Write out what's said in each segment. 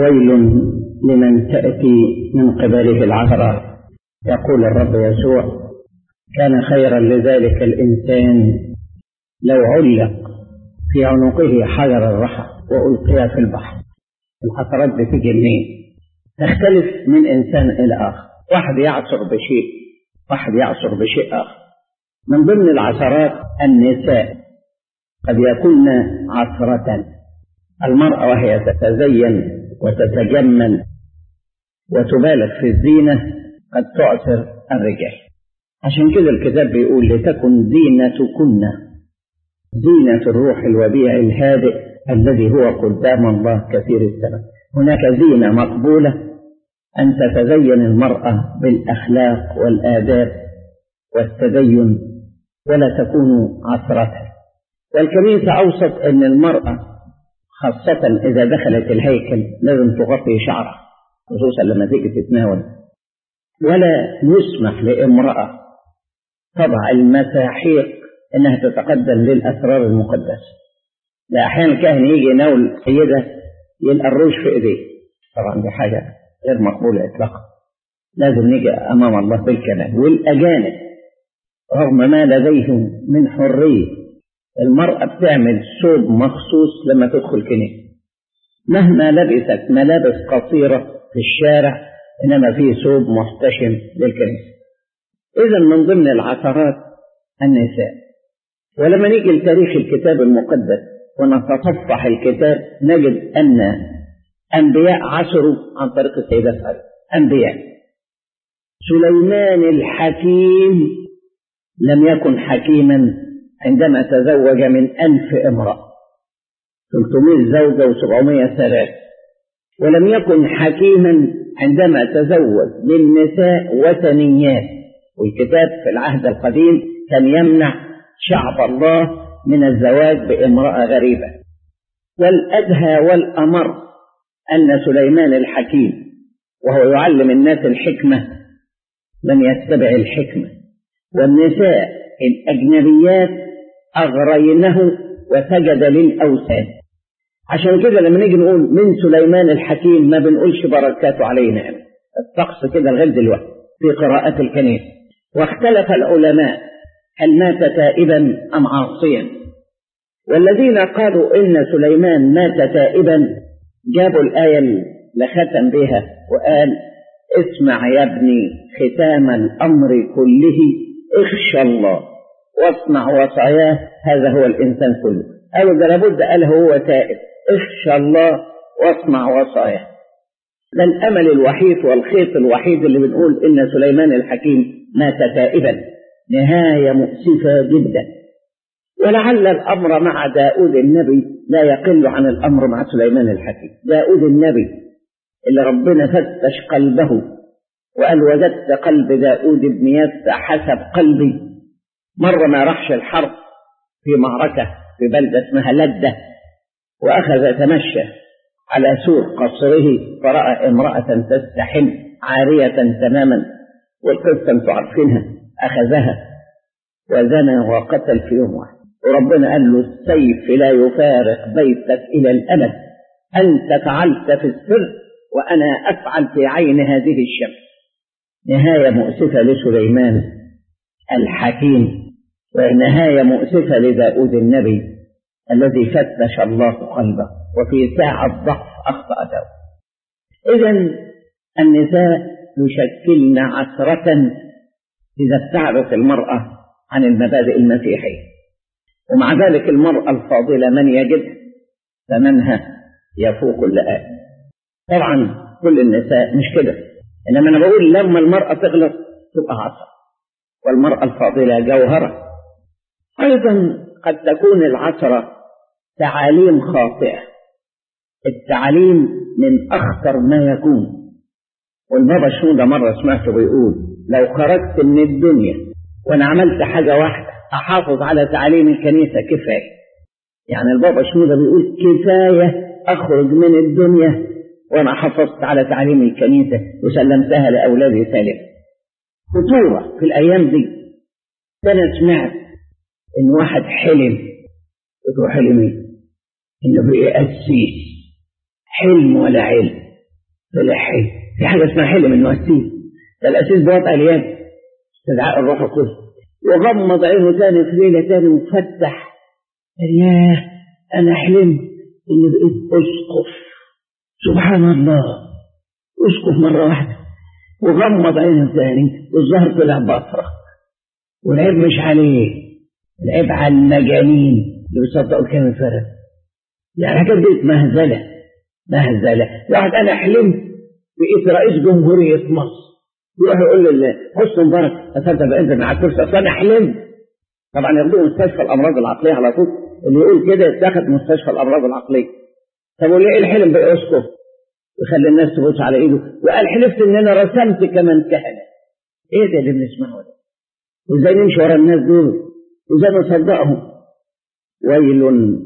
ويل لمن تأتي من قبله العثرات يقول الرب يسوع كان خيرا لذلك الإنسان لو علق في عنقه حجر الرحى وألقي في البحر العثرات بتيجي منين؟ تختلف من إنسان إلى آخر واحد يعثر بشيء واحد يعثر بشيء آخر من ضمن العثرات النساء قد يكون عثرة المرأة وهي تتزين وتتجمل وتبالغ في الزينة قد تعثر الرجال عشان كده الكتاب بيقول لتكن زينتكن زينة الروح الوديع الهادئ الذي هو قدام الله كثير السنة هناك زينة مقبولة أن تتزين المرأة بالأخلاق والآداب والتدين ولا تكون عثرتها والكنيسة أوصت أن المرأة خاصة إذا دخلت الهيكل لازم تغطي شعرها خصوصا لما تيجي تتناول ولا يسمح لامرأة تضع المساحيق انها تتقدم للاسرار المقدسه لا احيانا الكاهن يجي يناول سيده يلقى الروش في ايديه طبعا دي حاجه غير مقبوله اطلاقا لازم نيجي امام الله بالكلام والاجانب رغم ما لديهم من حريه المراه بتعمل ثوب مخصوص لما تدخل كنيسه مهما لبست ملابس قصيره في الشارع انما في ثوب محتشم للكنيسه اذا من ضمن العثرات النساء ولما نيجي لتاريخ الكتاب المقدس ونتصفح الكتاب نجد أن أنبياء عثروا عن طريق السيدة سعيد أنبياء سليمان الحكيم لم يكن حكيما عندما تزوج من ألف امرأة 300 زوجة و700 سراج ولم يكن حكيما عندما تزوج من نساء وثنيات والكتاب في العهد القديم كان يمنع شعب الله من الزواج بامرأة غريبة والأدهى والأمر أن سليمان الحكيم وهو يعلم الناس الحكمة لم يتبع الحكمة والنساء الأجنبيات أغرينه وسجد للأوثان عشان كده لما نيجي نقول من سليمان الحكيم ما بنقولش بركاته علينا الطقس كده لغايه دلوقتي في قراءات الكنيسة واختلف العلماء هل مات تائبا أم عاصيا والذين قالوا إن سليمان مات تائبا جابوا الآية اللي ختم بها وقال اسمع يا ابني ختام الأمر كله اخشى الله واصنع وصاياه هذا هو الإنسان كله قالوا ده لابد قال هو تائب اخشى الله واصنع وصاياه ده الأمل الوحيد والخيط الوحيد اللي بنقول إن سليمان الحكيم مات تائبا نهاية مؤسفة جدا ولعل الأمر مع داود النبي لا يقل عن الأمر مع سليمان الحكيم داود النبي اللي ربنا فتش قلبه وقال وجدت قلب داود بن يسع حسب قلبي مرة ما راحش الحرب في معركة في بلدة اسمها لدة وأخذ يتمشى على سور قصره فرأى امرأة تستحم عارية تماما والقصة انتم عارفينها أخذها وزنى وقتل في يوم واحد وربنا قال له السيف لا يفارق بيتك إلى الأبد أنت فعلت في السر وأنا أفعل في عين هذه الشمس نهاية مؤسفة لسليمان الحكيم ونهاية مؤسفة لداود النبي الذي فتش الله قلبه وفي ساعة ضعف أخطأ داود إذا النساء يشكلن عثرة إذا ابتعدت المرأة عن المبادئ المسيحية ومع ذلك المرأة الفاضلة من يجد ثمنها يفوق كل آية طبعا كل النساء مش كده إنما أنا بقول لما المرأة تغلط تبقى عصا والمرأة الفاضلة جوهرة أيضا قد تكون العثرة تعاليم خاطئة التعليم من أخطر ما يكون والبابا شنودة مرة سمعته بيقول لو خرجت من الدنيا وأنا عملت حاجة واحدة أحافظ على تعاليم الكنيسة كفاية يعني البابا شنودة بيقول كفاية أخرج من الدنيا وأنا حافظت على تعاليم الكنيسة وسلمتها لأولادي سالم خطورة في الأيام دي أنا سمعت إن واحد حلم قلت له حلم إيه؟ إنه بقي قسيس حلم ولا علم طلع حلم في حاجة اسمها حلم إنه أسيس ده الأسيس بوضع اليد استدعاء الروح القدس وغمض عينه تاني في ليلة تاني وفتح قال ياه أنا حلمت إني بقيت أسقف سبحان الله أسقف مرة واحدة وغمض عينه تاني والظهر طلع بصرة والعيب مش عليه العيب على المجانين اللي بيصدقوا الكلام الفارغ يعني حاجات دي مهزلة مهزلة واحد أنا حلمت بقيت رئيس جمهورية مصر يروح يقول لحسن مبارك أصل بقى أنت مع الكرسي أصل أنا حلمت طبعا ياخدوه مستشفى الأمراض العقلية على طول اللي يقول كده يتاخد مستشفى الأمراض العقلية طب وليه إيه الحلم بقى أسقف يخلي الناس تبص على إيده وقال حلفت إن أنا رسمت كمان كهنة إيه ده اللي بنسمعه ده وإزاي نمشي ورا الناس دول وإزاي نصدقهم ويل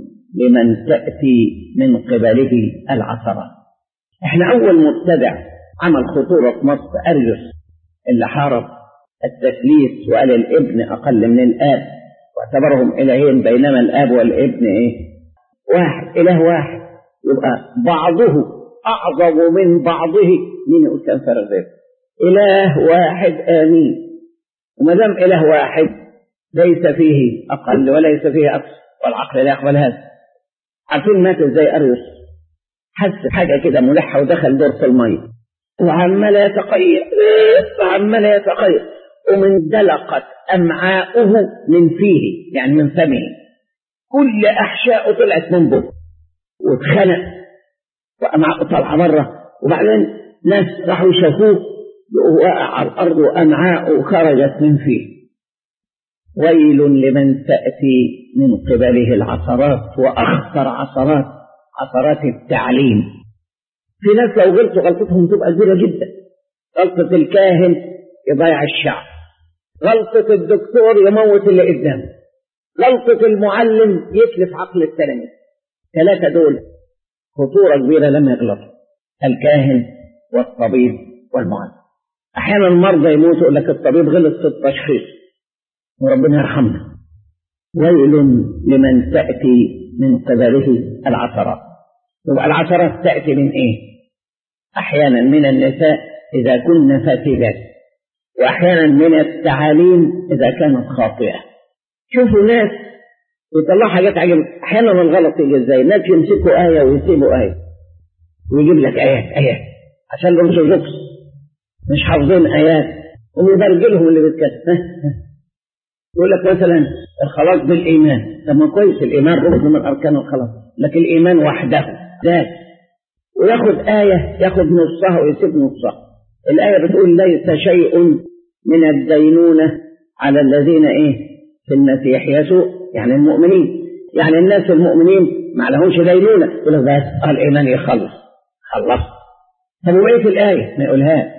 لمن تأتي من قبله العثرات احنا أول مبتدع عمل خطورة في مصر أريوس اللي حارب التثليث وقال الابن أقل من الآب واعتبرهم إلهين بينما الآب والابن إيه؟ واحد إله واحد يبقى بعضه أعظم من بعضه مين يقول كان فرق ذلك؟ إله واحد آمين وما دام إله واحد ليس فيه أقل وليس فيه أكثر والعقل لا يقبل هذا عارفين مات ازاي أريوس حس حاجة كده ملحة ودخل دور في المية وعمال يتقيأ وعمال يتقيأ ومن دلقت أمعاؤه من فيه يعني من فمه كل أحشاؤه طلعت من بره واتخنق وأمعاؤه طالعة بره وبعدين ناس راحوا شافوه وقع على الأرض وأمعاؤه خرجت من فيه ويل لمن تأتي من قبله العثرات وأخطر عثرات عثرات التعليم في ناس لو غلطوا غلطتهم تبقى كبيرة جدا غلطة الكاهن يضيع الشعب غلطة الدكتور يموت اللي قدامه غلطة المعلم يتلف عقل التلاميذ ثلاثة دول خطورة كبيرة لما يغلطوا الكاهن والطبيب والمعلم أحيانا المرضى يموتوا يقول لك الطبيب غلط في التشخيص وربنا يرحمنا ويل لمن تأتي من قبله العثرات يبقى العثرات تأتي من إيه؟ أحيانا من النساء إذا كن فاسدات وأحيانا من التعاليم إذا كانت خاطئة شوفوا ناس يطلعوا حاجات عجيبة أحيانا الغلط يجي إزاي ناس يمسكوا آية ويسيبوا آية ويجيب لك آيات آيات عشان الأرثوذكس مش حافظين آيات ويبرجلهم اللي بيتكتب يقول لك مثلا الخلاص بالإيمان طب ما كويس الإيمان ركن من أركان الخلاص لكن الإيمان وحده ذات وياخد آية ياخد نصها ويسيب نصها الآية بتقول ليس شيء من الدينونة على الذين إيه في المسيح يسوع يعني المؤمنين يعني الناس المؤمنين ما لهمش دينونة يقول لك بس الإيمان يخلص خلص طب وإيه في الآية ما يقولها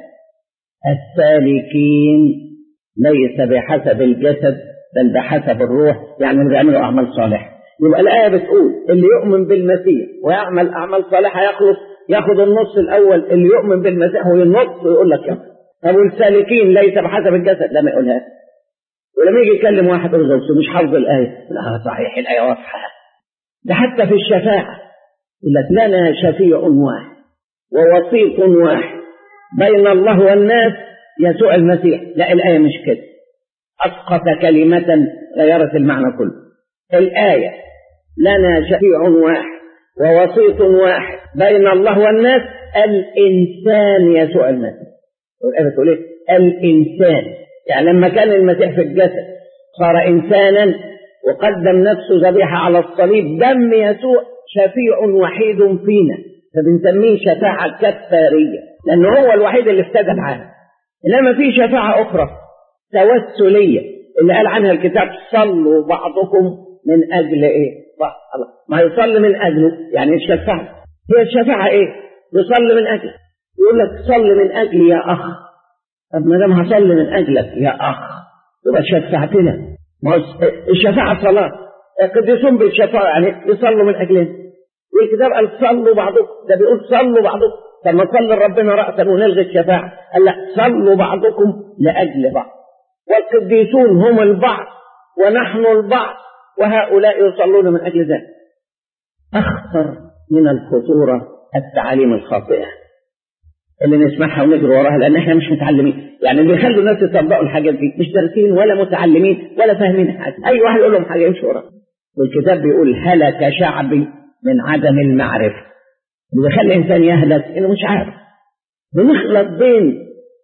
السالكين ليس بحسب الجسد بل بحسب الروح يعني اللي بيعملوا أعمال صالحة يبقى الآية بتقول اللي يؤمن بالمسيح ويعمل أعمال صالحة يخلص ياخد النص الأول اللي يؤمن بالمسيح وينص ويقول لك يا طب والسالكين ليس بحسب الجسد لا ما يقولهاش ولما يجي يكلم واحد يقول مش حافظ الآية لا صحيح الآية واضحة ده حتى في الشفاعة يقول لك لنا شفيع واحد ووسيط واحد بين الله والناس يسوع المسيح لا الآية مش كده أسقط كلمة غيرت المعنى كله الآية لنا شفيع واحد ووسيط واحد بين الله والناس الإنسان يسوع المسيح والآية بتقول إيه؟ الإنسان يعني لما كان المسيح في الجسد صار إنسانا وقدم نفسه ذبيحة على الصليب دم يسوع شفيع وحيد فينا فبنسميه شفاعة كفارية لأنه هو الوحيد اللي افتدى العالم إنما في شفاعة أخرى توسلية اللي قال عنها الكتاب صلوا بعضكم من أجل إيه؟ الله ما يصلي من أجله يعني الشفاعة هي الشفاعة إيه؟ يصلي من أجله يقول لك صلي من أجلي يا أخ طب ما دام هصلي من أجلك يا أخ يبقى شفعتنا ما الشفاعة صلاة القديسون بالشفاعة يعني يصلوا من أجلنا والكتاب قال صلوا بعضكم ده بيقول صلوا بعضكم طب ما صلي ربنا رأسا ونلغي الشفاعة قال لا صلوا بعضكم لأجل بعض والقديسون هم البعض ونحن البعض وهؤلاء يصلون من أجل ذلك أخطر من الخطورة التعاليم الخاطئة اللي نسمعها ونجري وراها لان احنا مش متعلمين يعني اللي يخلوا الناس يطبقوا الحاجات دي مش دارسين ولا متعلمين ولا فاهمين حاجه اي واحد يقول لهم حاجه يمشي وراها والكتاب بيقول هلك شعبي من عدم المعرفه اللي يخلي الانسان يهلك انه مش عارف بنخلط بين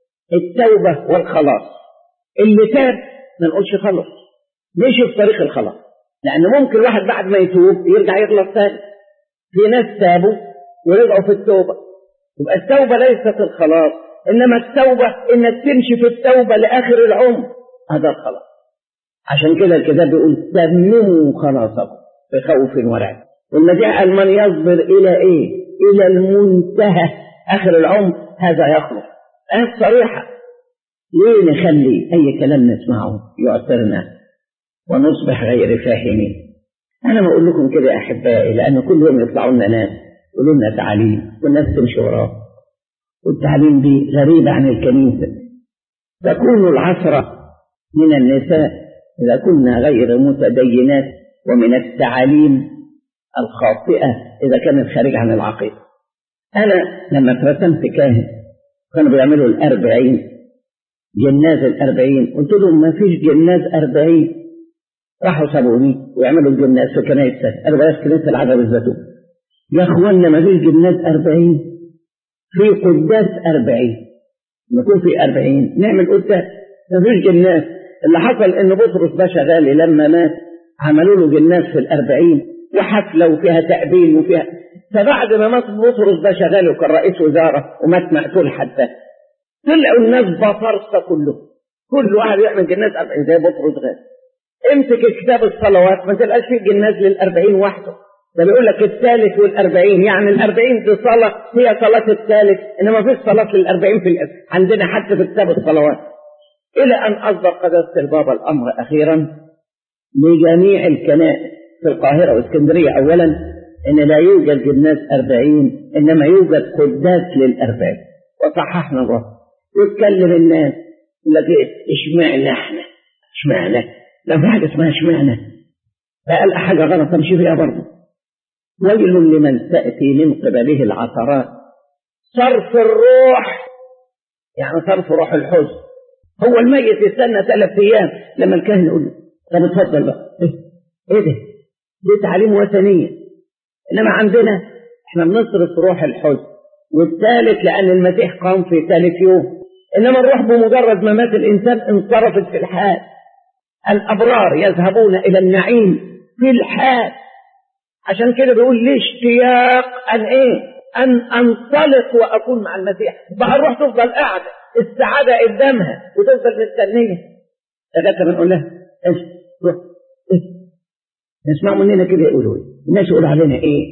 التوبه والخلاص اللي تاب ما نقولش خلص مشي في طريق الخلاص لان ممكن الواحد بعد ما يتوب يرجع يغلط تاني في ناس تابوا ورجعوا في التوبه يبقى التوبة ليست الخلاص إنما التوبة إنك تمشي في التوبة لآخر العمر هذا الخلاص عشان كده الكتاب بيقول تمموا خلاصكم بخوف ورعب والمسيح قال من يصبر إلى إيه؟ إلى المنتهى آخر العمر هذا يخلص آيات صريحة ليه نخلي أي كلام نسمعه يعثرنا ونصبح غير فاهمين أنا بقول لكم كده يا أحبائي لأن كل يوم يطلعوا لنا ناس يقولوا لنا تعاليم والناس تمشي وراه والتعليم دي غريبة عن الكنيسة تكون العثرة من النساء إذا كنا غير متدينات ومن التعاليم الخاطئة إذا كانت خارجة عن العقيدة أنا لما اترسمت كاهن كانوا بيعملوا الأربعين جناز الأربعين قلت لهم ما فيش جناز أربعين راحوا سابوني ويعملوا الجناز في كنايس أنا بلاش كنيسة العذاب الزيتون يا اخوانا ما فيش جنات أربعين في قداس أربعين نكون في أربعين نعمل قداس ما فيش جنات اللي حصل إن بطرس باشا غالي لما مات عملوا له جنات في الأربعين وحفلة وفيها تأبين وفيها فبعد ما مات بطرس باشا غالي وكان رئيس وزارة ومات مقتول حتى طلعوا الناس بفرصة كلهم كل واحد يعمل جنات أربعين زي بطرس غالي امسك كتاب الصلوات ما تلقاش فيه جنات للأربعين وحده ده بيقول لك الثالث والأربعين يعني الأربعين دي صلاة هي صلاة الثالث إنما فيش صلاة للأربعين في الأسر. عندنا حتى في كتاب الصلوات إلى أن أصدر قداسة البابا الأمر أخيرا لجميع الكنائس في القاهرة واسكندرية أولا إن لا يوجد جناس أربعين إنما يوجد قداس للأربعين وصححنا الله وتكلم الناس يقول لك اشمعنى احنا اشمعنى لا في حاجة اسمها اشمعنى بقى حاجة غلط تمشي فيها برضه ويل لمن تأتي من قبله العثرات صرف الروح يعني صرف روح الحزن هو الميت يستنى ثلاث أيام لما الكاهن يقول له طب اتفضل بقى ايه ايه ده؟ دي تعليم وثنية إنما عندنا احنا بنصرف روح الحزن والثالث لأن المسيح قام في ثالث يوم إنما الروح بمجرد ما مات الإنسان انصرفت في الحال الأبرار يذهبون إلى النعيم في الحال عشان كده بيقول لي اشتياق أن إيه؟ أن أنطلق وأكون مع المسيح بقى الروح تفضل قاعدة السعادة قدامها وتفضل مستنية لغاية ما نقول لها ايش روح ايش نسمع مننا كده يقولوا ايه الناس يقولوا علينا ايه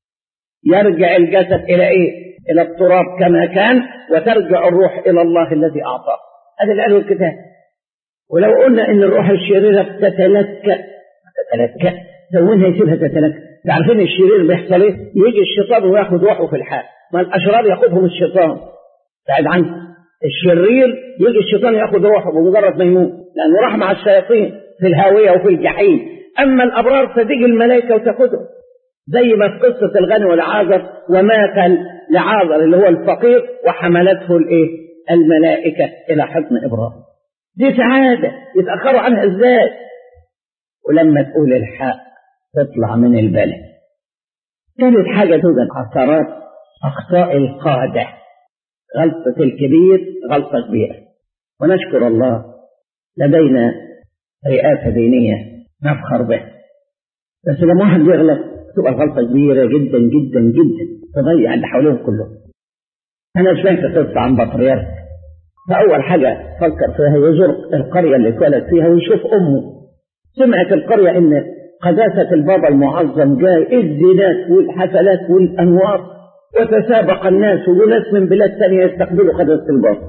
يرجع الجسد الى ايه الى التراب كما كان وترجع الروح الى الله الذي اعطاه هذا اللي قاله الكتاب ولو قلنا ان الروح الشريره بتتلكأ تتلكأ سوينها يسيبها تتلكأ تعرفين الشرير بيحصل ايه يجي الشيطان وياخد روحه في الحال ما الاشرار ياخذهم الشيطان بعد عنك الشرير يجي الشيطان ياخذ روحه بمجرد ما يموت لانه راح مع الشياطين في الهاويه وفي الجحيم اما الابرار فتيجي الملائكه وتاخذهم زي ما في قصه الغني والعازر ومات لعازر اللي هو الفقير وحملته الايه الملائكه الى حضن ابراهيم دي سعاده يتاخروا عنها ازاي ولما تقول الحق تطلع من البلد ثالث حاجه توجد عثرات اخطاء القاده غلطة الكبير غلطة كبيرة ونشكر الله لدينا رئاسة دينية نفخر به بس لما واحد يغلط تبقى الغلطة كبيرة جدا جدا جدا تضيع اللي حواليهم كلهم أنا سمعت قصة عن بطريرك فأول حاجة فكر فيها يزور القرية اللي اتولد فيها ويشوف أمه سمعت القرية إن قداسة البابا المعظم جاي الزينات والحفلات والأنوار وتسابق الناس وناس من بلاد ثانية يستقبلوا قداسة البابا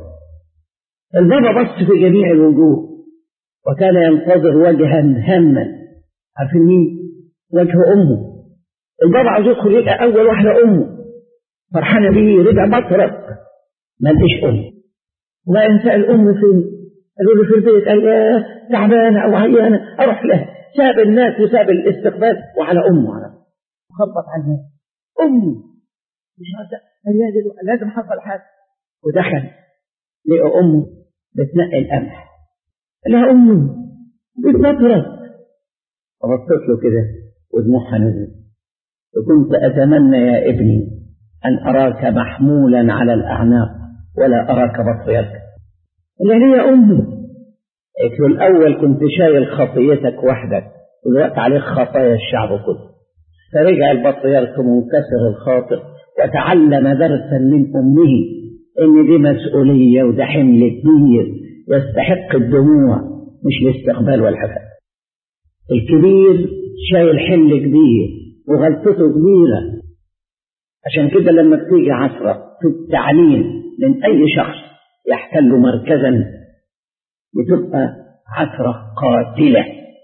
البابا بص في جميع الوجوه وكان ينتظر وجها هما عارفين مين؟ وجه أمه البابا عاوز يدخل يلقى أول واحدة أمه فرحانة بيه رجع بطرق ما لقيش أمه وبعدين سأل أمه فين؟ قالوا له في البيت قال يا تعبانة أو عيانة أروح لها ساب الناس وساب الاستقبال وعلى أمه على خبط على الناس أمه مش عارف لازم حصل حاجه ودخل لقى أمه بتنقي القمح قال لها أمي بتبرد فبصت له كده ودموعها نزلت وكنت أتمنى يا ابني أن أراك محمولا على الأعناق ولا أراك بطيرك قال لها يا أمي قلت له الأول كنت شايل خطيتك وحدك ودلوقتي عليك خطايا الشعب كله فرجع البطريرك منكسر الخاطر وتعلم درسا من أمه إن دي مسؤولية وده حمل كبير يستحق الدموع مش الاستقبال والحفاظ الكبير شايل حمل كبير وغلطته كبيرة عشان كده لما بتيجي عثرة في التعليم من أي شخص يحتل مركزا بتبقى عثرة قاتلة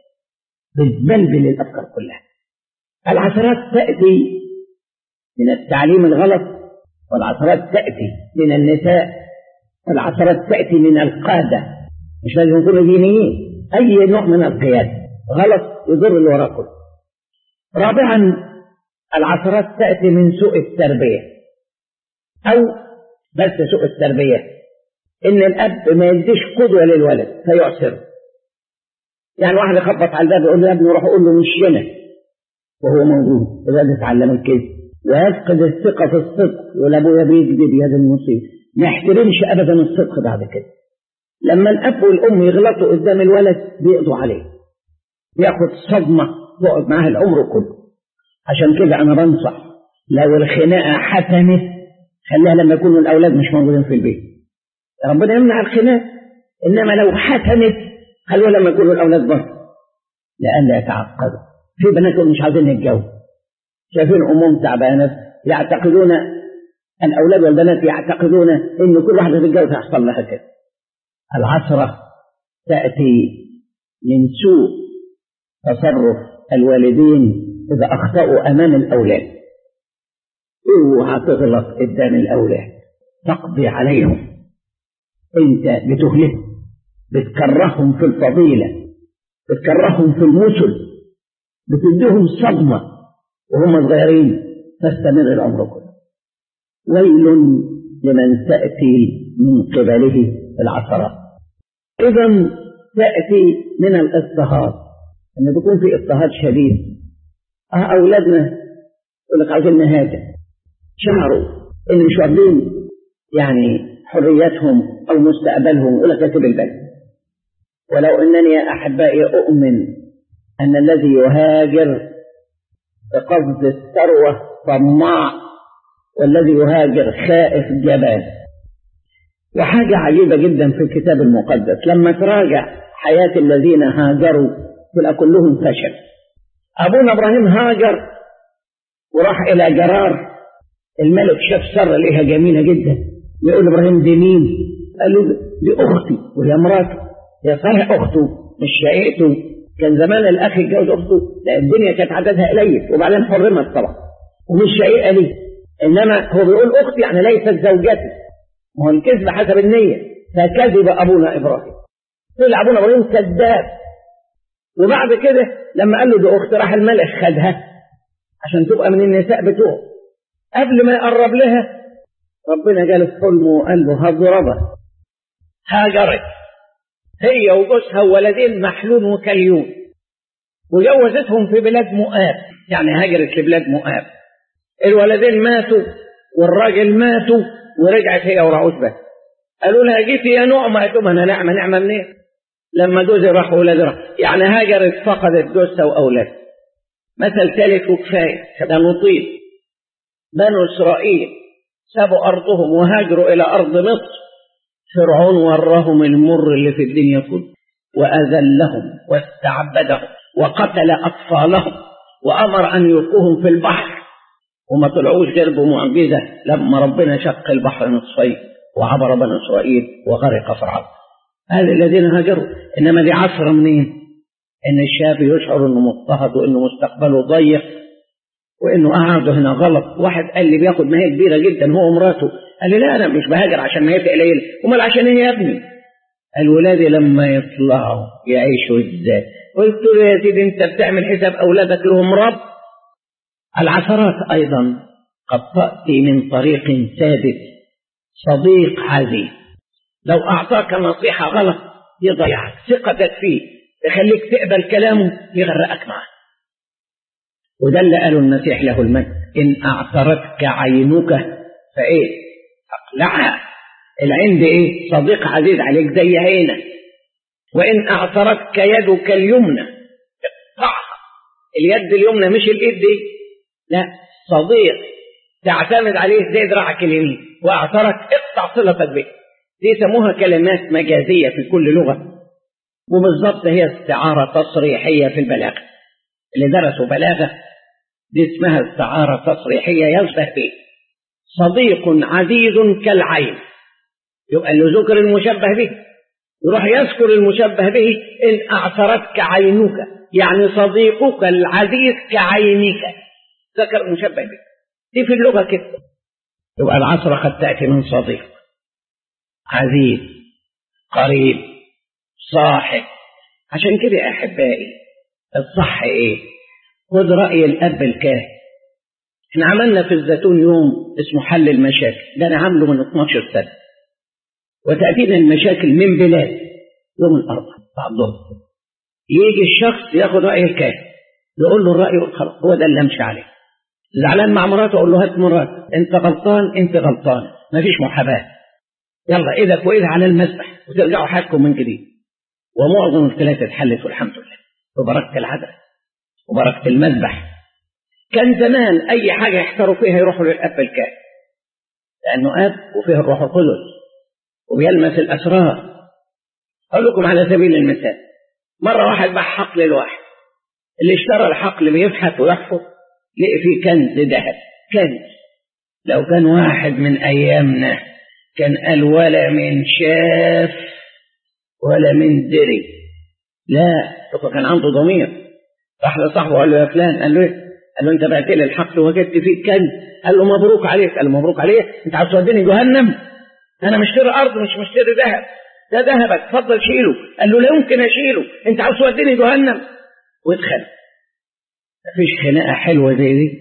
بتبلبل الأفكار كلها العثرات تأتي من التعليم الغلط والعثرات تأتي من النساء والعثرات تأتي من القادة مش لازم يكونوا دينيين أي نوع من القيادة غلط يضر اللي وراه كله رابعا العثرات تأتي من سوء التربية أو بس سوء التربية إن الأب ما يديش قدوة للولد فيعسره يعني واحد يخبط على الباب يقول له يا ابني روح قول له مش هنا وهو موجود الولد اتعلم الكذب ويفقد الثقة في الصدق يقول أبويا بيكذب يا ده المصيبة ما يحترمش أبدا الصدق بعد كده لما الأب والأم يغلطوا قدام الولد بيقضوا عليه ياخد صدمة يقعد معاه العمر كله عشان كده أنا بنصح لو الخناقة حسمت خليها لما يكونوا الأولاد مش موجودين في البيت ربنا يمنع الخناق إنما لو حسمت خلوها لما يكونوا الأولاد بره لئلا يتعقدوا في بنات مش عايزين يتجوزوا شايفين أمهم تعبانة يعتقدون الأولاد والبنات يعتقدون إن كل واحدة تتجوز هيحصل لها كده العثرة تأتي من سوء تصرف الوالدين إذا أخطأوا أمام الأولاد اوعى تغلط قدام الأولاد تقضي عليهم أنت بتهلكهم بتكرههم في الفضيلة بتكرههم في المثل بتديهم صدمة وهم صغيرين تستمر العمر كله ويل لمن تأتي من قبله العثرات إذا تأتي من الاضطهاد أن تكون في اضطهاد شديد أه أولادنا يقول لك عايزين نهاجر شعروا إن مش واخدين يعني حريتهم أو مستقبلهم يقول لك يسيب البلد ولو أنني يا أحبائي أؤمن أن الذي يهاجر بقصد الثروة طماع والذي يهاجر خائف جبان وحاجة عجيبة جدا في الكتاب المقدس لما تراجع حياة الذين هاجروا تبقى كلهم فشل أبونا إبراهيم هاجر وراح إلى جرار الملك شاف سرة ليها جميلة جدا يقول إبراهيم دي مين؟ قال له دي أختي وهي مراته هي صحيح أخته مش شقيقته كان زمان الأخ يتجوز أخته لا الدنيا كانت عددها قليل وبعدين حرمت طبعا ومش شقيقة ليه إنما هو بيقول أختي يعني ليست زوجتي ما هو الكذب حسب النية فكذب أبونا إبراهيم طلع أبونا إبراهيم كذاب وبعد كده لما قال له دي أخت راح الملك خدها عشان تبقى من النساء بتوعه قبل ما يقرب لها ربنا جاله في حلمه وقال له هضربها هاجرت هي وجوزها وولدين محلول وكليون وجوزتهم في بلاد مؤاب يعني هاجرت لبلاد مؤاب الولدين ماتوا والراجل ماتوا ورجعت هي ورعوتبة قالوا لها جيتي يا نعمة قالت لهم أنا نعمة نعمة منين لما جوزي راح وولادي راح يعني هاجرت فقدت جوزها وأولادها مثل ثالث وكفاية ده نطيل بنو إسرائيل سابوا أرضهم وهاجروا إلى أرض مصر فرعون وراهم المر اللي في الدنيا كله وأذلهم واستعبدهم وقتل أطفالهم وأمر أن يلقوهم في البحر وما طلعوش غير بمعجزة لما ربنا شق البحر نصفين وعبر بنو إسرائيل وغرق فرعون هذا الذين هاجروا إنما دي عصر منين إن الشاب يشعر إنه مضطهد وإنه مستقبله ضيق وإنه قعده هنا غلط واحد قال لي بياخد ماهية كبيرة جدا هو ومراته قال لي لا أنا مش بهاجر عشان ماهية قليلة أمال عشان إيه يا ابني الولاد لما يطلعوا يعيشوا إزاي قلت له يا سيدي أنت بتعمل حساب أولادك لهم رب العثرات أيضا قد تأتي من طريق ثابت صديق عزيز لو أعطاك نصيحة غلط يضيعك ثقتك فيه يخليك تقبل كلامه يغرقك معه وده اللي قاله المسيح له المجد إن أعثرتك عينك فإيه أقلعها العين دي إيه صديق عزيز عليك زي عينك وإن أعثرتك يدك اليمنى اقطعها اليد اليمنى مش الإيد دي لا صديق تعتمد عليه زي دراعك اليمين وأعثرك اقطع صلتك به دي يسموها كلمات مجازية في كل لغة وبالضبط هي استعارة تصريحية في البلاغة اللي درسوا بلاغة دي اسمها استعارة تصريحية يشبه به صديق عزيز كالعين يبقى اللي ذكر المشبه به يروح يذكر المشبه به إن أعثرتك عينك يعني صديقك العزيز كعينك ذكر المشبه به دي في اللغة كده يبقى العصر قد تأتي من صديق عزيز قريب صاحب عشان كده يا أحبائي الصح إيه خد رأي الأب الكاهن احنا عملنا في الزيتون يوم اسمه حل المشاكل ده أنا عامله من 12 سنة وتأتينا المشاكل من بلاد يوم الأربعاء بعد الظهر يجي الشخص ياخد رأي الكاهن يقول له الرأي خلاص هو ده اللي امشي عليه زعلان مع مراته اقول له هات مرات انت غلطان انت غلطان مفيش محاباه يلا ايدك وايد على المسبح وترجعوا حياتكم من جديد ومعظم المشكلات اتحلت والحمد لله وبركه العذراء وبركه المذبح كان زمان اي حاجه يحتاروا فيها يروحوا للاب الكاهن لانه اب وفيه الروح القدس وبيلمس الاسرار اقول لكم على سبيل المثال مره واحد باع حقل لواحد اللي اشترى الحقل بيبحث ويحفظ لقي فيه كنز ذهب كنز لو كان واحد من ايامنا كان قال ولا من شاف ولا من دري لا كان عنده ضمير راح لصاحبه قال له يا فلان قال له ايه؟ قال له انت بعت لي الحقل وجدت فيه كنز قال له مبروك عليك قال له مبروك عليك انت عاوز توديني جهنم انا مشتري ارض مش مشتري ذهب ده ذهبك اتفضل شيله قال له لا يمكن اشيله انت عاوز توديني جهنم وادخل مفيش خناقة حلوة زي دي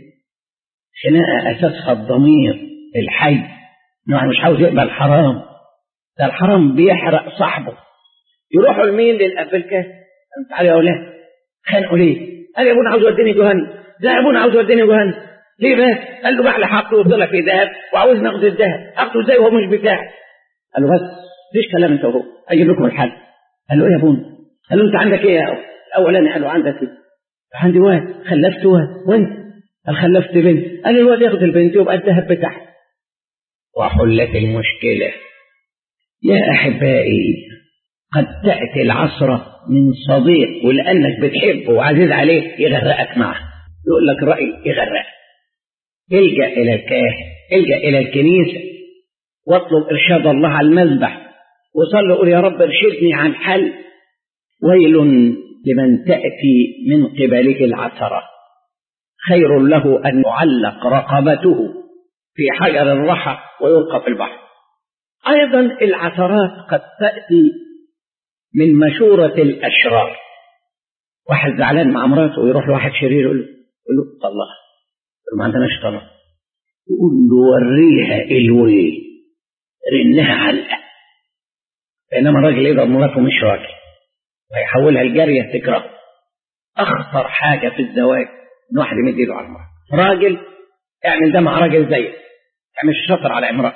خناقة أساسها الضمير الحي إنه مش عاوز يقبل حرام ده الحرام بيحرق صاحبه يروحوا لمين للأب الكاهن تعالى يا أولاد خانقوا ليه؟ قال يا ابونا عاوز يوديني جهنم لا يا ابونا عاوز يوديني جهنم ليه بس؟ قال له باع لي حقه وفضل في ذهب وعاوز ناخد الذهب اخده ازاي وهو مش بتاعي قال له بس مفيش كلام انت وهو اجيب لكم الحل قال له ايه يا ابونا؟ قال له انت عندك ايه يا اولاني قال له عندك ايه؟ عندي واد خلفت واد وانت قال خلفت بنت قال الواد ياخد البنت يبقى الذهب بتاعها وحلت المشكلة يا أحبائي قد تأتي العصرة من صديق ولأنك بتحبه وعزيز عليه يغرقك معه يقول لك رأي يغرقك الجأ إلى الكاهن الجأ إلى الكنيسة واطلب إرشاد الله على المذبح وصلي قول يا رب ارشدني عن حل ويل لمن تأتي من قبله العثرة خير له أن يعلق رقبته في حجر الرحى ويلقى في البحر أيضا العثرات قد تأتي من مشورة الأشرار واحد زعلان مع مراته ويروح لواحد شرير يقول له يقول له طلقها ما عندناش طلاق يقول له وريها الوي رنها علقة بينما الراجل يضرب مراته مش راجل ويحولها الجارية تكره أخطر حاجة في الزواج إن واحد يمد إيده على المرأة راجل اعمل ده مع راجل زيك مش شاطر على امرأة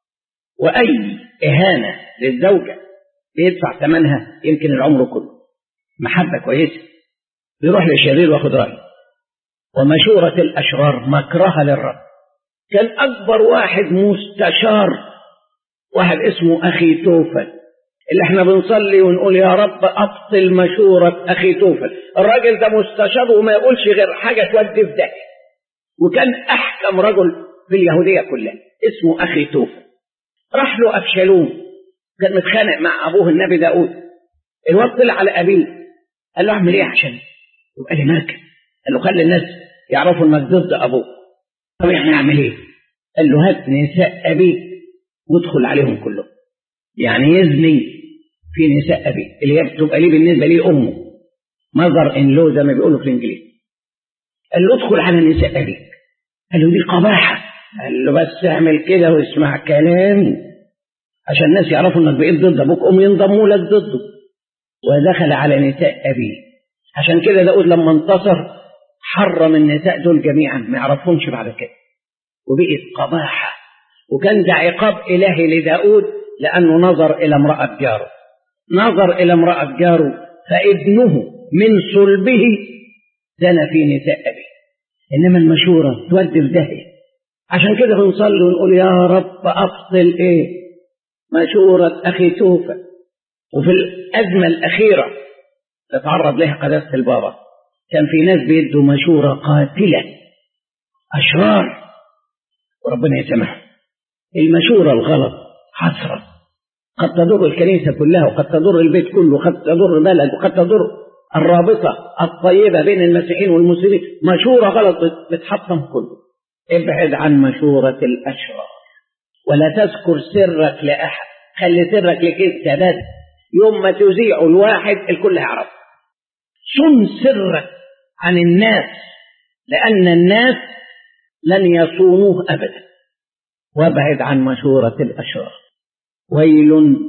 وأي إهانة للزوجة بيدفع ثمنها يمكن العمر كله محبة كويسة بيروح للشرير واخد رأيه ومشورة الأشرار مكرهة للرب كان أكبر واحد مستشار واحد اسمه أخي توفل اللي احنا بنصلي ونقول يا رب أبطل مشورة أخي توفل الراجل ده مستشار وما يقولش غير حاجة تودي في ده وكان أحكم رجل في اليهودية كلها اسمه أخي توفل راح له أبشالوم كان متخانق مع أبوه النبي داود الواد طلع على أبيه قال له أعمل إيه عشان يبقى لي مركز قال له خلي الناس يعرفوا انك ضد ابوك طب يعني اعمل ايه؟ قال له هات نساء ابيك وادخل عليهم كلهم يعني يزني في نساء ابيه اللي هي بتبقى ليه بالنسبه ليه امه مذر ان لو زي ما بيقولوا في الانجليزي قال له ادخل على نساء ابيك قال له دي قباحه قال له بس اعمل كده واسمع كلامي عشان الناس يعرفوا انك بقيت ضد ابوك هم ينضموا لك ضده ودخل على نساء ابيه عشان كده داود لما انتصر حرم النساء دول جميعا ما يعرفهمش بعد كده وبقت قباحه وكان ده عقاب الهي لداود لانه نظر الى امراه جاره نظر الى امراه جاره فابنه من صلبه زنى في نساء ابيه انما المشوره تودي في داهيه عشان كده بنصلي ونقول يا رب افصل ايه مشوره اخي توفى وفي الازمه الاخيره تتعرض لها قداسه البابا كان في ناس بيدوا مشوره قاتله اشرار وربنا يسامحهم المشوره الغلط حسره قد تضر الكنيسه كلها وقد تضر البيت كله وقد تضر البلد وقد تضر الرابطه الطيبه بين المسيحيين والمسلمين مشوره غلط بتحطم كله ابعد عن مشورة الأشرار ولا تذكر سرك لأحد خلي سرك لك انت بس يوم ما تذيعه الواحد الكل هيعرف صن سرك عن الناس لأن الناس لن يصونوه أبدا وابعد عن مشورة الأشرار ويل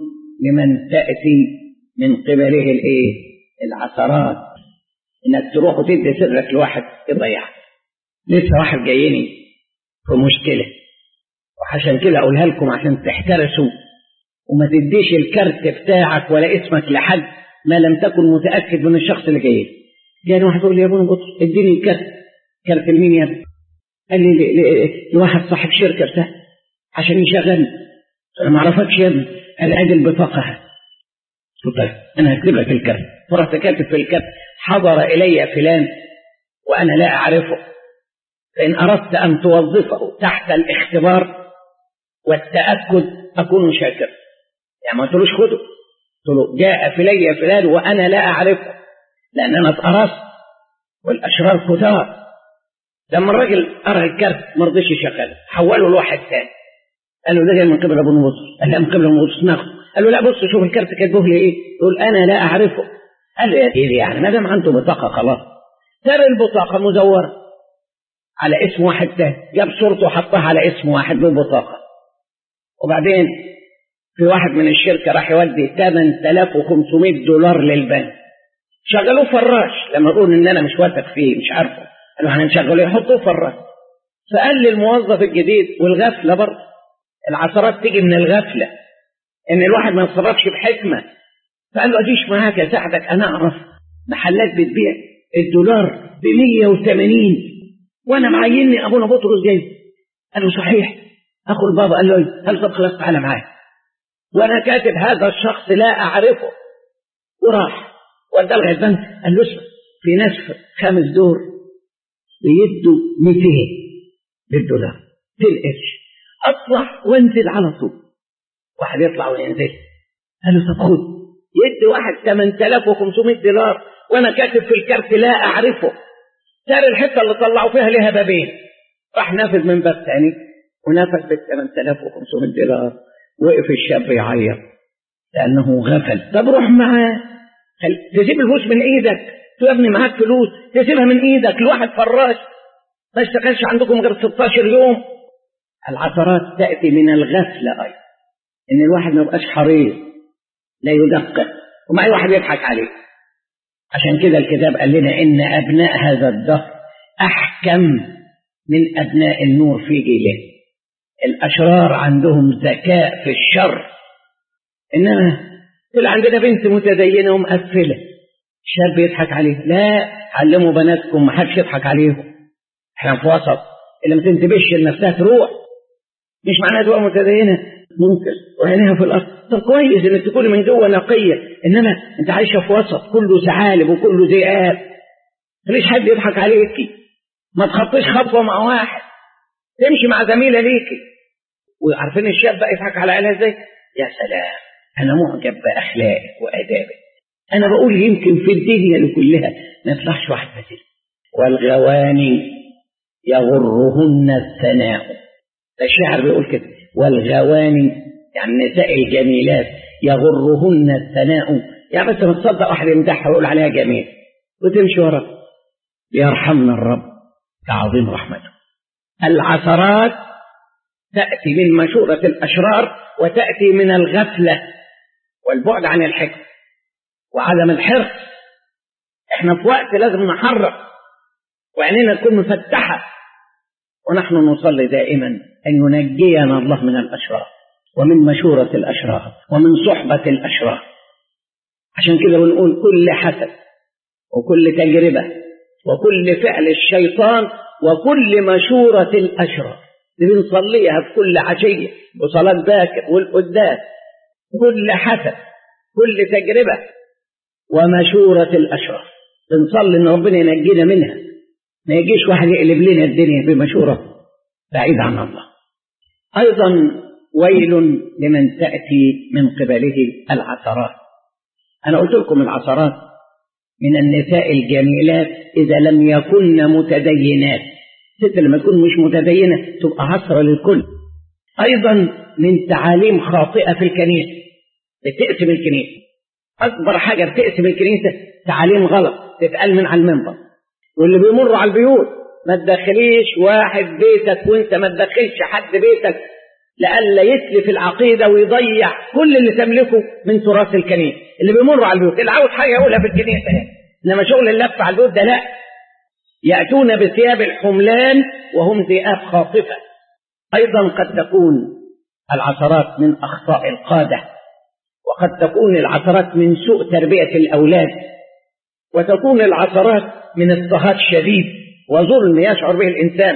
لمن تأتي من قبله الإيه؟ العثرات إنك تروح وتدي سرك لواحد يضيعك لسه واحد جايني في مشكلة وعشان كده أقولها لكم عشان تحترسوا وما تديش الكارت بتاعك ولا اسمك لحد ما لم تكن متأكد من الشخص اللي جاي جاني واحد يقول لي يا ابونا بطرس اديني الكارت كارت لمين يا ابني؟ قال لي لواحد صاحب شركة بتاع عشان يشغلني انا ما اعرفكش يا ابني قال ادي البطاقة طيب انا هكتب لك الكارت فرحت كاتب في الكارت حضر الي فلان وانا لا اعرفه فإن أردت أن توظفه تحت الاختبار والتأكد أكون شاكر يعني ما قلتلوش خده قلت له جاء فلي فلان وأنا لا أعرفه لأن أنا اتقرصت والأشرار كتار لما الراجل قرأ الكارت ما رضيش يشغله حوله لواحد ثاني قال له ده جاي من قبل ابو نبص قال لا من قبل ابو نبص ناخده قال له لا بص شوف الكارت كاتبه لي ايه يقول انا لا اعرفه قال له يا سيدي يعني ما دام عنده بطاقه خلاص ترى البطاقه مزوره على اسم واحد تاني جاب صورته وحطها على اسم واحد له بطاقة وبعدين في واحد من الشركة راح يودي 8500 دولار للبنك شغلوه فراش لما يقول ان انا مش واثق فيه مش عارفه قالوا هنشغله يحطوه فراش فقال للموظف الجديد والغفلة برضه العثرات تيجي من الغفلة ان الواحد ما يتصرفش بحكمة فقال له اجيش معاك اساعدك انا اعرف محلات بتبيع الدولار ب 180 وانا معيني ابونا بطرس جاي قال له صحيح اخو البابا قال له هل طب خلاص تعالى معايا وانا كاتب هذا الشخص لا اعرفه وراح ودى لغايه البنك قال له اسمع في ناس خامس دور بيدوا 200 بالدولار في القرش اطلع وانزل على طول واحد يطلع وينزل قال له طب خد يدي واحد 8500 دولار وانا كاتب في الكارت لا اعرفه سار الحته اللي طلعوا فيها ليها بابين راح نافذ من باب ثاني ونافذ بال 8500 دولار وقف الشاب يعيط لانه غفل طب روح معاه تسيب الفلوس من ايدك يا ابني معاك فلوس تسيبها من ايدك لواحد فراش ما اشتغلش عندكم غير 16 يوم العثرات تاتي من الغفله ايضا ان الواحد ما يبقاش حريص لا يدقق وما اي واحد يضحك عليه عشان كده الكتاب قال لنا ان ابناء هذا الدهر احكم من ابناء النور في جيله الاشرار عندهم ذكاء في الشر انما طلع عندنا بنت متدينه ومقفله شاب يضحك عليه لا علموا بناتكم ما حدش يضحك عليهم احنا في وسط اللي ما تنتبهش لنفسها تروح مش معناها تبقى متدينه ممكن وعينيها في الارض طب كويس انك تكوني من جوه نقيه انما انت عايشه في وسط كله ثعالب وكله ذئاب مفيش حد يضحك عليكي ما تخطيش خطوه مع واحد تمشي مع زميله ليكي وعارفين الشاب بقى يضحك على عيالها ازاي يا سلام انا معجب باخلاقك وادابك انا بقول يمكن في الدنيا كلها ما يطلعش واحد مثل والغواني يغرهن الثناء الشاعر بيقول كده والغواني يعني النساء الجميلات يغرهن الثناء يعني بس ما تصدق واحد يمدحها ويقول عليها جميل وتمشي ورا يرحمنا الرب كعظيم رحمته العثرات تأتي من مشورة الأشرار وتأتي من الغفلة والبعد عن الحكم وعدم الحرص احنا في وقت لازم نحرص وعينينا تكون مفتحة ونحن نصلي دائما أن ينجينا الله من الأشرار ومن مشورة الأشرار ومن صحبة الأشرار عشان كده بنقول كل حسد وكل تجربة وكل فعل الشيطان وكل مشورة الأشرار اللي بنصليها في كل عشية وصلاة باكر والقداس كل حسد كل تجربة ومشورة الأشرار بنصلي إن ربنا ينجينا منها ما يجيش واحد يقلب لنا الدنيا بمشورة بعيد عن الله أيضا ويل لمن تأتي من قبله العثرات أنا قلت لكم العثرات من النساء الجميلات إذا لم يكن متدينات ست لما تكون مش متدينة تبقى عثرة للكل أيضا من تعاليم خاطئة في الكنيسة بتقسم الكنيسة أكبر حاجة بتقسم الكنيسة تعاليم غلط تتقال من على المنبر واللي بيمر على البيوت ما تدخليش واحد بيتك وانت ما تدخلش حد بيتك لئلا يتلف العقيدة ويضيع كل اللي تملكه من تراث الكنيسة اللي بيمر على البيوت اللي عاوز حاجة يقولها في الكنيسة هنا إنما شغل اللف على البيوت ده لا يأتون بثياب الحملان وهم ذئاب خاطفة أيضا قد تكون العثرات من أخطاء القادة وقد تكون العثرات من سوء تربية الأولاد وتكون العثرات من اضطهاد شديد وظلم يشعر به الإنسان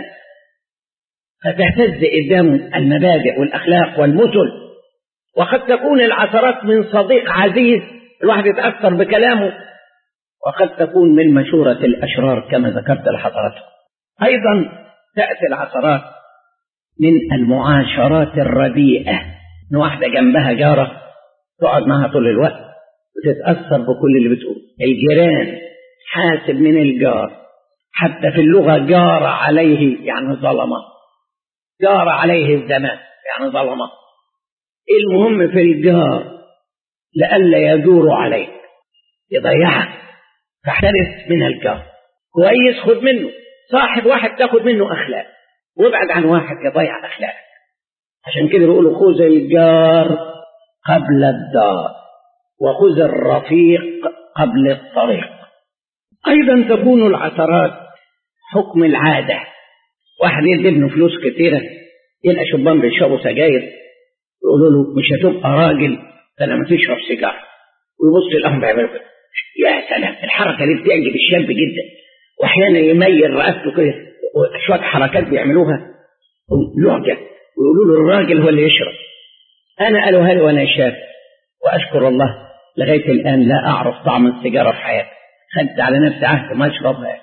فتهتز قدام المبادئ والأخلاق والمثل وقد تكون العثرات من صديق عزيز الواحد يتأثر بكلامه وقد تكون من مشورة الأشرار كما ذكرت لحضراتكم أيضا تأتي العثرات من المعاشرات الرديئة إن واحدة جنبها جارة تقعد معها طول الوقت وتتأثر بكل اللي بتقول الجيران حاسب من الجار حتى في اللغة جار عليه يعني ظلمه جار عليه الزمان يعني ظلمه المهم في الجار لئلا يدور عليك يضيعك فاحترس من الجار كويس خد منه صاحب واحد تاخد منه اخلاق وابعد عن واحد يضيع اخلاقك عشان كده بيقولوا خذ الجار قبل الدار وخذ الرفيق قبل الطريق ايضا تكون العثرات حكم العاده واحد يدي ابنه فلوس كتيره يلقى شبان بيشربوا سجاير يقولوا له مش هتبقى راجل لما تشرب سيجاره ويبص لهم بيعملوا كده يا سلام الحركه دي بتعجب الشاب جدا واحيانا يميل رقبته كده شويه حركات بيعملوها يعجب ويقولوا له الراجل هو اللي يشرب انا قالوا هل وانا شاب واشكر الله لغايه الان لا اعرف طعم السيجاره في حياتي خدت على نفسي عهد ما اشربها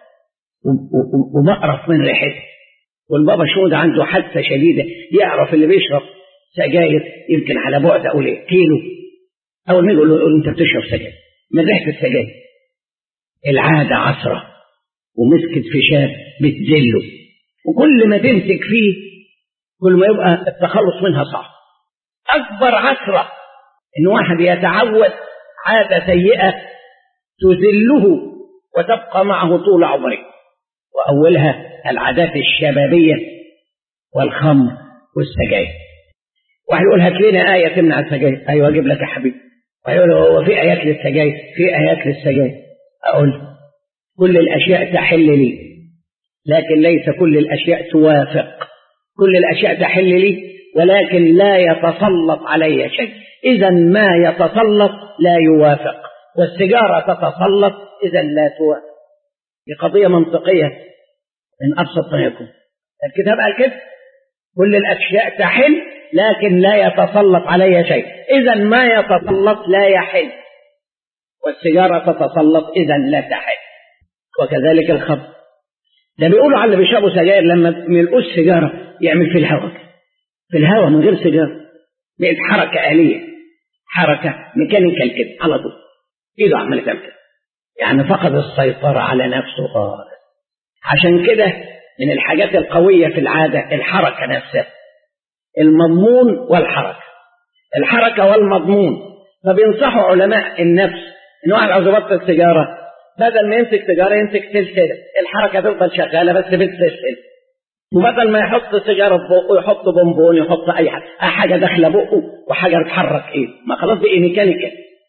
وبقرف من ريحتها والبابا شهود عنده حادثه شديده يعرف اللي بيشرب سجاير يمكن على بعد اقول ايه كيلو اول ما يقول له انت بتشرب سجاير من ريحه السجاير العاده عصره ومسكت في شاب بتذله وكل ما تمسك فيه كل ما يبقى التخلص منها صعب اكبر عثره ان واحد يتعود عاده سيئه تذله وتبقى معه طول عمره واولها العادات الشبابيه والخمر والسجاير واحد يقول هات لنا آية تمنع السجاير أيوة أجيب لك يا حبيبي ويقول هو في آيات للسجاير في آيات للسجاير أقول كل الأشياء تحل لي لكن ليس كل الأشياء توافق كل الأشياء تحل لي ولكن لا يتسلط علي شيء إذا ما يتسلط لا يوافق والسيجارة تتسلط إذا لا توافق دي قضية منطقية من أبسط ما يكون الكتاب قال كده كل الأشياء تحل لكن لا يتسلط علي شيء إذا ما يتسلط لا يحل والسيجارة تتسلط إذا لا تحل وكذلك الخمر ده بيقولوا على اللي بيشربوا سجاير لما ملقوش سيجارة يعمل في الهواء في الهواء من غير سيجارة بقت حركة آلية حركة ميكانيكال كده على طول ايده عمالة تعمل كده يعني فقد السيطرة على نفسه خالص عشان كده من الحاجات القوية في العادة الحركة نفسها المضمون والحركة الحركة والمضمون فبينصحوا علماء النفس ان واحد عاوز يبطل سيجارة بدل ما يمسك سيجارة يمسك سلسلة الحركة تفضل شغالة بس بالسلسلة وبدل ما يحط سيجاره في بقه يحط بونبون يحط اي حاجه أي حاجه داخله بقه وحاجه تحرك ايه ما خلاص دي ميكانيكا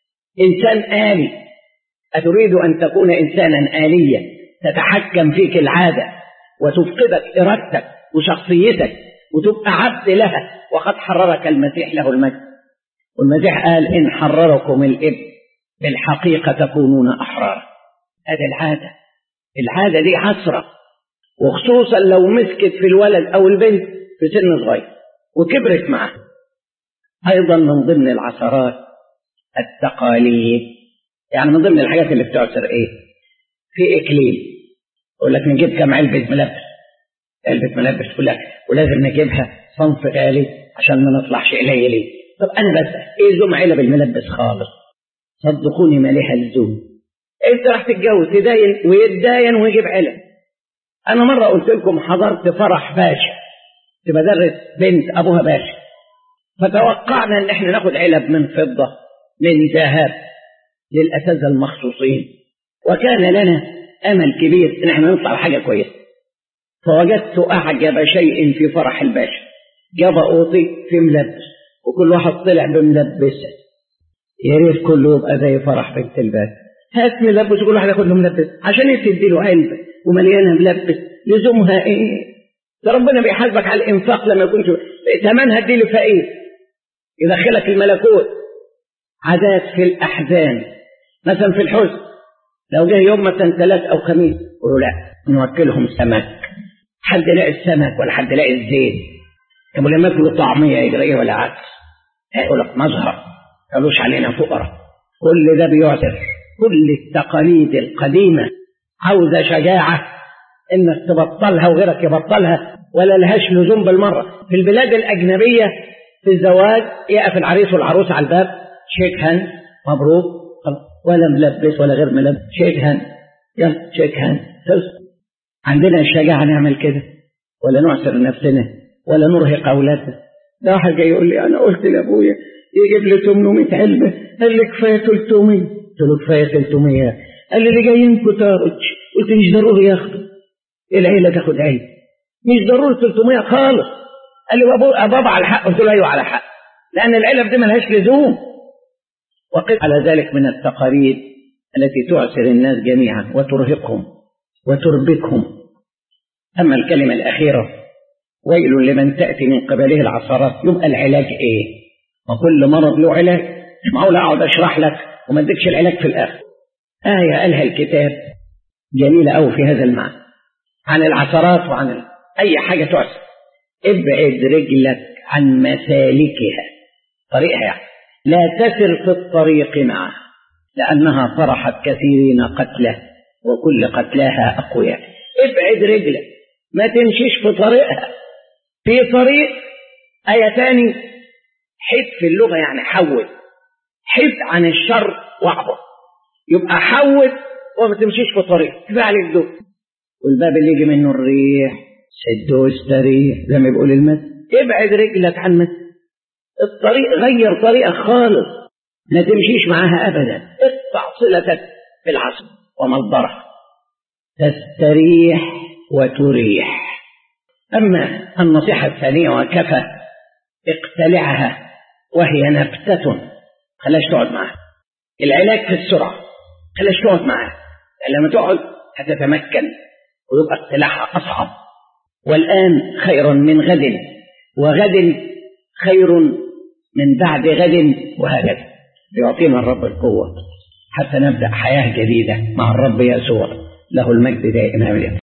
انسان آلي أتريد أن تكون إنسانا آليا تتحكم فيك العادة وتفقدك إرادتك وشخصيتك وتبقى عبد لها وقد حررك المسيح له المجد والمسيح قال إن حرركم الإب بالحقيقة تكونون أحرارا هذه العادة العادة دي حسرة وخصوصا لو مسكت في الولد أو البنت في سن صغير وكبرت معه أيضا من ضمن العثرات التقاليد يعني من ضمن الحاجات اللي بتعثر إيه في إكليل يقول لك نجيب كم علبة ملبس علبة ملبس تقول لك ولازم نجيبها صنف غالي عشان ما نطلعش قليلين طب أنا بس إيه زوم علب الملبس خالص صدقوني ما ليها لزوم أنت راح تتجوز تداين ويتداين ويجيب علب أنا مرة قلت لكم حضرت فرح باشا تبدرس بنت أبوها باشا فتوقعنا إن إحنا ناخد علب من فضة من ذهب للأساتذة المخصوصين وكان لنا أمل كبير إن إحنا نطلع بحاجة كويسة فوجدت أعجب شيء في فرح الباشا جاب أوطي في ملبس وكل واحد طلع بملبسه يا ريت كله يبقى زي فرح بنت الباشا هات ملبس وكل واحد ياخد له ملبس عشان تدي له علبة ومليانة ملبس لزومها إيه؟ ده ربنا بيحاسبك على الإنفاق لما يكونش ثمنها دي لفقير يدخلك الملكوت عادات في الأحزان مثلا في الحزن لو جه يوم مثلا ثلاث أو خميس يقولوا لا نوكلهم سمك حد يلاقي السمك ولا حد يلاقي الزيت طب لما ياكلوا طعمية يجري ايه ولا عكس يقول لك مظهر قالوش علينا فقراء كل ده بيعثر كل التقاليد القديمة عاوزة شجاعة انك تبطلها وغيرك يبطلها ولا لهاش لزوم بالمرة في البلاد الأجنبية في الزواج يقف العريس والعروس على الباب شيك هاند مبروك ولا ملبس ولا غير ملبس شيك هاند يلا شيك هاند عندنا الشجاعة نعمل كده ولا نعسر نفسنا ولا نرهق أولادنا ده واحد جاي يقول لي أنا قلت لأبويا يجيب لي 800 علبة قال لي كفاية 300 قلت له كفاية 300 قال لي اللي جايين كتار قلت مش ضروري ياخدوا العيلة تاخد علبة مش ضروري 300 خالص قال لي بابا على حق قلت له أيوه على حق لأن العلب دي ملهاش لزوم وقف على ذلك من التقاليد التي تعسر الناس جميعا وترهقهم وتربكهم أما الكلمة الأخيرة ويل لمن تأتي من قبله العصارات يبقى العلاج إيه وكل مرض له علاج مش معقول أقعد أشرح لك وما اديكش العلاج في الآخر آية قالها الكتاب جميلة أوي في هذا المعنى عن العثرات وعن ال... أي حاجة تعسر ابعد رجلك عن مسالكها طريقها يعني لا تسر في الطريق معه لأنها طرحت كثيرين قتله وكل قتلاها أقوياء ابعد رجلك ما تمشيش في طريقها في طريق آية تاني حد في اللغة يعني حول حد عن الشر واعبر يبقى حول وما تمشيش في طريق كفاية عليك دول والباب اللي يجي منه الريح سده واستريح زي ما بيقول المثل ابعد رجلك عن مثل الطريق غير طريقك خالص ما تمشيش معاها ابدا اقطع صلتك بالعصر ومصدرها تستريح وتريح اما النصيحه الثانيه وكفى اقتلعها وهي نبته خلاش تقعد معها العلاج في السرعه خلاش تقعد معها لما تقعد هتتمكن ويبقى اقتلاعها اصعب والان خير من غد وغد خير من بعد غد وهكذا يعطينا الرب القوة حتى نبدأ حياة جديدة مع الرب يسوع له المجد دائما